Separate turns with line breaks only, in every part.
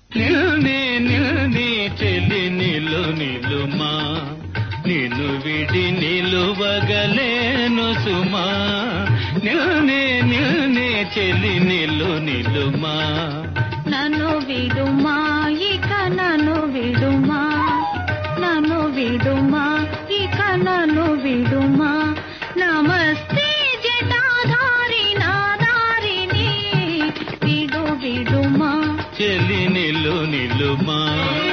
నిల్నే నిల్నే చెలి నిలు నిలుమా నిన్ను విడి నిలువగలేను సుమా నిల్నే నిల్నే చెలి నిలు నిలుమా
నన్ను విడుమా ఇక నన్ను విడుమా నన్ను విడుమా ఇక నన్ను విడుమా నమస్తే జటాధారి నాదారిని విడు విడుమా
చెలి నిలు నిలుమా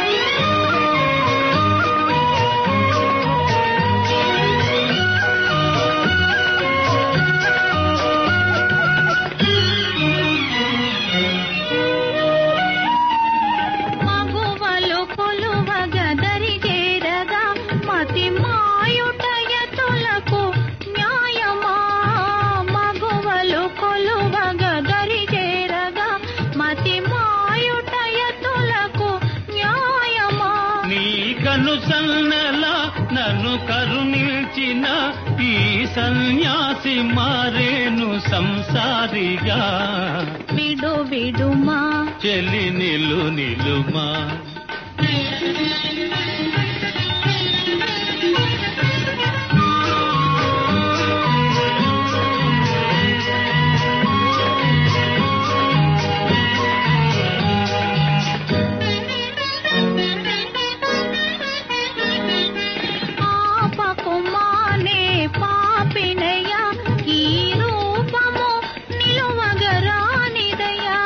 మగువలు కొలువగదరి చేరగా మతి మాయుటయతులకు న్యాయమా మగువలు కొలువగదరి చేరగా మతి మాయుటయతులకు న్యాయమా
నీ కను సన్నల నన్ను కరుణించిన ఈ సన్యాసి మారేను సంసారిగా
విడు విడుమా
చెలి నిలు నిలుమా
ఆపకుమానే పాపినయ ఈ రూపము నిలువగరానిదయా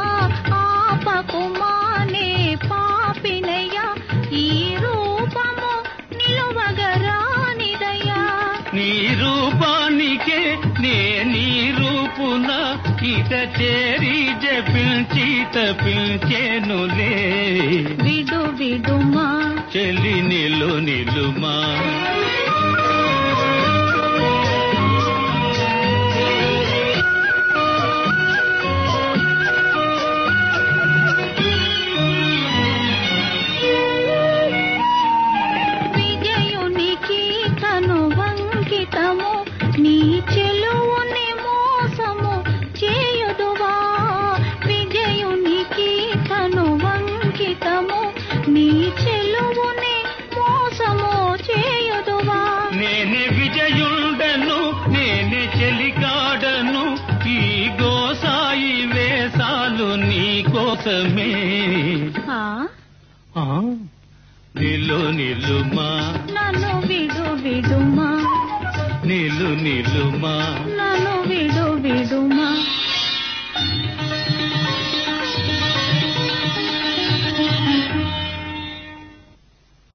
ఆపకుమానే పాపినయ ఈ రూపము నిలువగరానిదయా
నీ రూపానికే నే నీ రూపున ఇట చేరి జపించి తపించేనులే
విడు విడుమా
చెలి నిలు నిలుమా
విజయునికి తను వంకితము నీ చెలువుని మోసము చేయుదువా విజయునికి తను వంకితము నీ చెలువుని మోసము చేయుదువా
నేనే విజయుండను నేనే చెలికాడను ఈ గోసాయి వేసాలు నీ కోసమే
ఆ,
ఆ, నిలు నిలుమా
నన్ను విడు విడుమా
నిలు నిలుమా
నన్ను విడు విడుమా